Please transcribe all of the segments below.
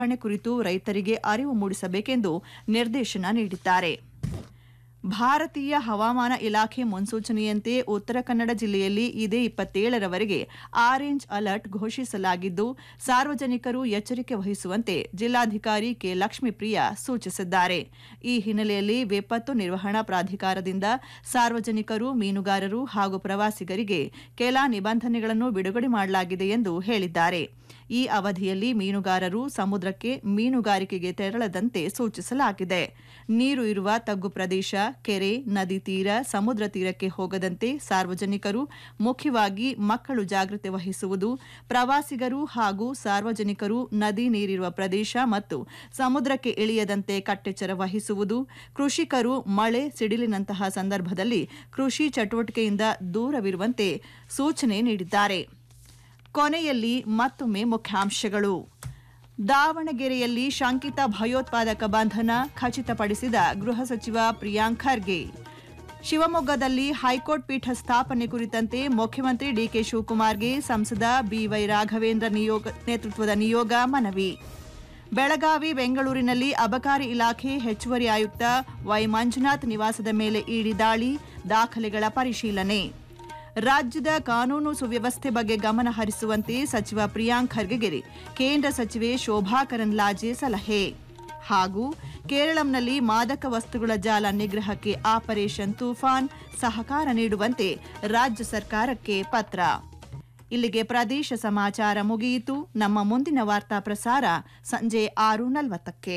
ನಿರ್ವಹಣೆ ಕುರಿತು ರೈತರಿಗೆ ಅರಿವು ಮೂಡಿಸಬೇಕೆಂದು ನಿರ್ದೇಶನ ನೀಡಿದ್ದಾರೆ ಭಾರತೀಯ ಹವಾಮಾನ ಇಲಾಖೆ ಮುನ್ಸೂಚನೆಯಂತೆ ಉತ್ತರ ಕನ್ನಡ ಜಿಲ್ಲೆಯಲ್ಲಿ ಇದೇ ಇಪ್ಪತ್ತೇಳರವರೆಗೆ ಆರೆಂಜ್ ಅಲರ್ಟ್ ಘೋಷಿಸಲಾಗಿದ್ದು ಸಾರ್ವಜನಿಕರು ಎಚ್ಚರಿಕೆ ವಹಿಸುವಂತೆ ಜಿಲ್ಲಾಧಿಕಾರಿ ಕೆ ಲಕ್ಷ್ಮೀಪ್ರಿಯ ಸೂಚಿಸಿದ್ದಾರೆ ಈ ಹಿನ್ನೆಲೆಯಲ್ಲಿ ವಿಪತ್ತು ನಿರ್ವಹಣಾ ಪ್ರಾಧಿಕಾರದಿಂದ ಸಾರ್ವಜನಿಕರು ಮೀನುಗಾರರು ಹಾಗೂ ಪ್ರವಾಸಿಗರಿಗೆ ಕೆಲ ನಿಬಂಧನೆಗಳನ್ನು ಬಿಡುಗಡೆ ಮಾಡಲಾಗಿದೆ ಎಂದು ಹೇಳಿದ್ದಾರೆ ಈ ಅವಧಿಯಲ್ಲಿ ಮೀನುಗಾರರು ಸಮುದ್ರಕ್ಕೆ ಮೀನುಗಾರಿಕೆಗೆ ತೆರಳದಂತೆ ಸೂಚಿಸಲಾಗಿದೆ ನೀರು ಇರುವ ತಗ್ಗು ಪ್ರದೇಶ ಕೆರೆ ನದಿ ತೀರ ಸಮುದ್ರ ತೀರಕ್ಕೆ ಹೋಗದಂತೆ ಸಾರ್ವಜನಿಕರು ಮುಖ್ಯವಾಗಿ ಮಕ್ಕಳು ಜಾಗೃತಿ ವಹಿಸುವುದು ಪ್ರವಾಸಿಗರು ಹಾಗೂ ಸಾರ್ವಜನಿಕರು ನದಿ ನೀರಿರುವ ಪ್ರದೇಶ ಮತ್ತು ಸಮುದ್ರಕ್ಕೆ ಇಳಿಯದಂತೆ ಕಟ್ಟೆಚ್ಚರ ವಹಿಸುವುದು ಕೃಷಿಕರು ಮಳೆ ಸಿಡಿಲಿನಂತಹ ಸಂದರ್ಭದಲ್ಲಿ ಕೃಷಿ ಚಟುವಟಿಕೆಯಿಂದ ದೂರವಿರುವಂತೆ ಸೂಚನೆ ನೀಡಿದ್ದಾರೆ ಕೊನೆಯಲ್ಲಿ ಮತ್ತೊಮ್ಮೆ ಮುಖ್ಯಾಂಶಗಳು ದಾವಣಗೆರೆಯಲ್ಲಿ ಶಂಕಿತ ಭಯೋತ್ಪಾದಕ ಬಂಧನ ಖಚಿತಪಡಿಸಿದ ಗೃಹ ಸಚಿವ ಪ್ರಿಯಾಂಕ್ ಖರ್ಗೆ ಶಿವಮೊಗ್ಗದಲ್ಲಿ ಹೈಕೋರ್ಟ್ ಪೀಠ ಸ್ಥಾಪನೆ ಕುರಿತಂತೆ ಮುಖ್ಯಮಂತ್ರಿ ಡಿಕೆ ಶಿವಕುಮಾರ್ಗೆ ಸಂಸದ ಬಿವೈ ರಾಘವೇಂದ್ರ ನಿಯೋಗ ನೇತೃತ್ವದ ನಿಯೋಗ ಮನವಿ ಬೆಳಗಾವಿ ಬೆಂಗಳೂರಿನಲ್ಲಿ ಅಬಕಾರಿ ಇಲಾಖೆ ಹೆಚ್ಚುವರಿ ಆಯುಕ್ತ ವೈ ಮಂಜುನಾಥ್ ನಿವಾಸದ ಮೇಲೆ ಇಡಿ ದಾಳಿ ದಾಖಲೆಗಳ ಪರಿಶೀಲನೆ ರಾಜ್ಯದ ಕಾನೂನು ಸುವ್ಯವಸ್ಥೆ ಬಗ್ಗೆ ಗಮನ ಹರಿಸುವಂತೆ ಸಚಿವ ಪ್ರಿಯಾಂಕ್ ಖರ್ಗೆಗೆ ಕೇಂದ್ರ ಸಚಿವೆ ಶೋಭಾ ಕರಂದ್ಲಾಜೆ ಸಲಹೆ ಹಾಗೂ ಕೇರಳಂನಲ್ಲಿ ಮಾದಕ ವಸ್ತುಗಳ ಜಾಲ ನಿಗ್ರಹಕ್ಕೆ ಆಪರೇಷನ್ ತೂಫಾನ್ ಸಹಕಾರ ನೀಡುವಂತೆ ರಾಜ್ಯ ಸರ್ಕಾರಕ್ಕೆ ಪತ್ರ ಇಲ್ಲಿಗೆ ಪ್ರದೇಶ ಸಮಾಚಾರ ಮುಗಿಯಿತು ನಮ್ಮ ಮುಂದಿನ ವಾರ್ತಾ ಪ್ರಸಾರ ಸಂಜೆ ಆರು ನಲವತ್ತಕ್ಕೆ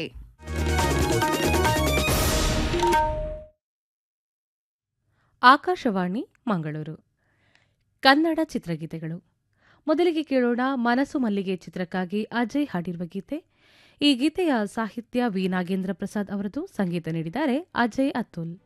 ಆಕಾಶವಾಣಿ ಮಂಗಳೂರು ಕನ್ನಡ ಚಿತ್ರಗೀತೆಗಳು ಮೊದಲಿಗೆ ಕೇಳೋಣ ಮನಸ್ಸು ಮಲ್ಲಿಗೆ ಚಿತ್ರಕ್ಕಾಗಿ ಅಜಯ್ ಹಾಡಿರುವ ಗೀತೆ ಈ ಗೀತೆಯ ಸಾಹಿತ್ಯ ವಿ ನಾಗೇಂದ್ರ ಪ್ರಸಾದ್ ಅವರದು ಸಂಗೀತ ನೀಡಿದ್ದಾರೆ ಅಜಯ್ ಅತುಲ್